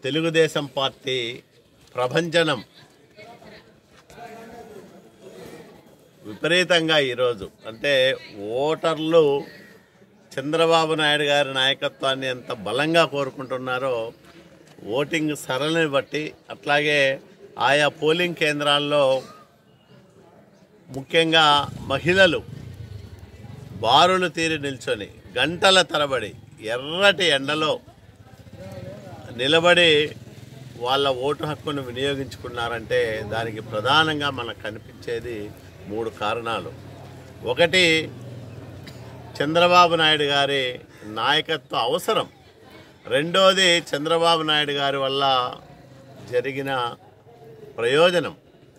Telugu Desam party ప్రభంజనం విపరీతంగా ఈరోజు అంటే ఓటర్లు చంద్రబాబు నాయుడు గారి నాయకత్వాన్ని ఎంత బలంగా కోరుకుంటున్నారో ఓటింగ్ సరళిని బట్టి అట్లాగే ఆయా పోలింగ్ కేంద్రాల్లో ముఖ్యంగా మహిళలు బారులు తీరి నిల్చొని గంటల తరబడి ఎర్రటి ఎండలో నిలబడి వాళ్ళ ఓటు హక్కును వినియోగించుకున్నారంటే దానికి ప్రధానంగా మనకు కనిపించేది మూడు కారణాలు ఒకటి చంద్రబాబు నాయుడు గారి నాయకత్వ అవసరం రెండోది చంద్రబాబు నాయుడు గారి వల్ల జరిగిన ప్రయోజనం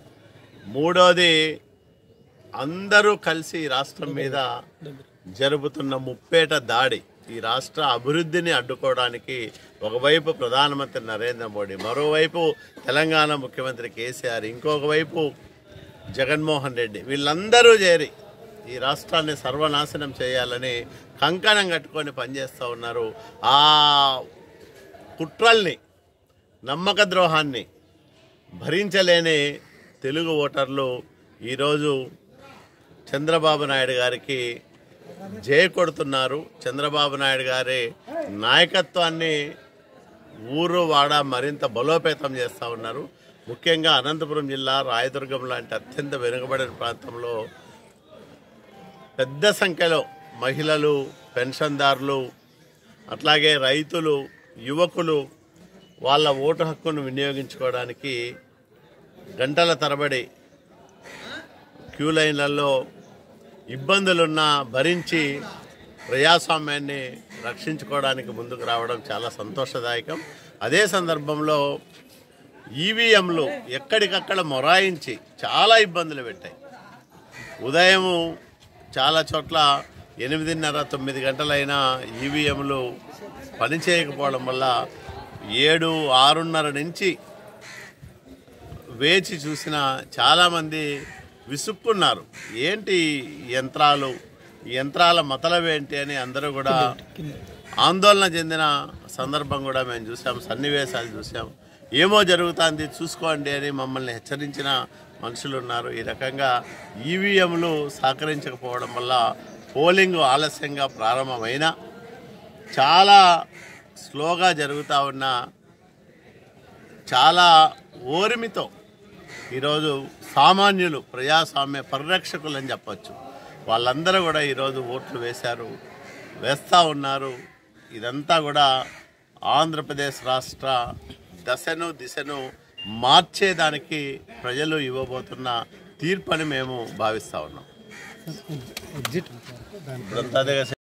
మూడోది అందరూ కలిసి ఈ రాష్ట్రం మీద జరుపుతున్న ముప్పేట దాడి ఈ రాష్ట్ర అభివృద్ధిని అడ్డుకోవడానికి ఒకవైపు ప్రధానమంత్రి నరేంద్ర మోడీ మరోవైపు తెలంగాణ ముఖ్యమంత్రి కేసీఆర్ ఇంకొక వైపు జగన్మోహన్ రెడ్డి వీళ్ళందరూ చేరి ఈ రాష్ట్రాన్ని సర్వనాశనం చేయాలని కంకణం కట్టుకొని పనిచేస్తూ ఉన్నారు ఆ కుట్రల్ని నమ్మక ద్రోహాన్ని భరించలేని తెలుగు ఓటర్లు ఈరోజు చంద్రబాబు నాయుడు గారికి జయ కొడుతున్నారు చంద్రబాబు నాయుడు గారి నాయకత్వాన్ని ఊరు వాడ మరింత బలోపేతం చేస్తూ ఉన్నారు ముఖ్యంగా అనంతపురం జిల్లా రాయదుర్గం లాంటి అత్యంత వెనుకబడిన ప్రాంతంలో పెద్ద సంఖ్యలో మహిళలు పెన్షన్దారులు అట్లాగే రైతులు యువకులు వాళ్ళ ఓటు హక్కును వినియోగించుకోవడానికి గంటల తరబడి క్యూ లైన్లలో ఇబ్బందులున్నా భరించి ప్రజాస్వామ్యాన్ని రక్షించుకోవడానికి ముందుకు రావడం చాలా సంతోషదాయకం అదే సందర్భంలో ఈవీఎంలు ఎక్కడికక్కడ మొరాయించి చాలా ఇబ్బందులు పెట్టాయి ఉదయం చాలా చోట్ల ఎనిమిదిన్నర తొమ్మిది గంటలైనా ఈవీఎంలు పనిచేయకపోవడం వల్ల ఏడు ఆరున్నర నుంచి వేచి చూసిన చాలామంది విసుక్కున్నారు ఏంటి ఈ యంత్రాలు ఈ యంత్రాల మతలవేంటి అని అందరూ కూడా ఆందోళన చెందిన సందర్భం కూడా మేము చూసాం సన్నివేశాలు చూసాం ఏమో జరుగుతుంది చూసుకోండి అని మమ్మల్ని హెచ్చరించిన మనుషులు ఉన్నారు ఈ రకంగా ఈవీఎంలు సహకరించకపోవడం వల్ల పోలింగ్ ఆలస్యంగా ప్రారంభమైనా చాలా స్లోగా జరుగుతూ ఉన్న చాలా ఓరిమితో ఈరోజు సామాన్యులు ప్రజాస్వామ్య పరిరక్షకులు అని చెప్పచ్చు వాళ్ళందరూ కూడా ఈరోజు ఓట్లు వేశారు వేస్తూ ఉన్నారు ఇదంతా కూడా ఆంధ్రప్రదేశ్ రాష్ట్ర దశను దిశను మార్చేదానికి ప్రజలు ఇవ్వబోతున్న తీర్పని మేము భావిస్తూ ఉన్నాం ఎగ్జిట్ ఇప్పుడంతా అదే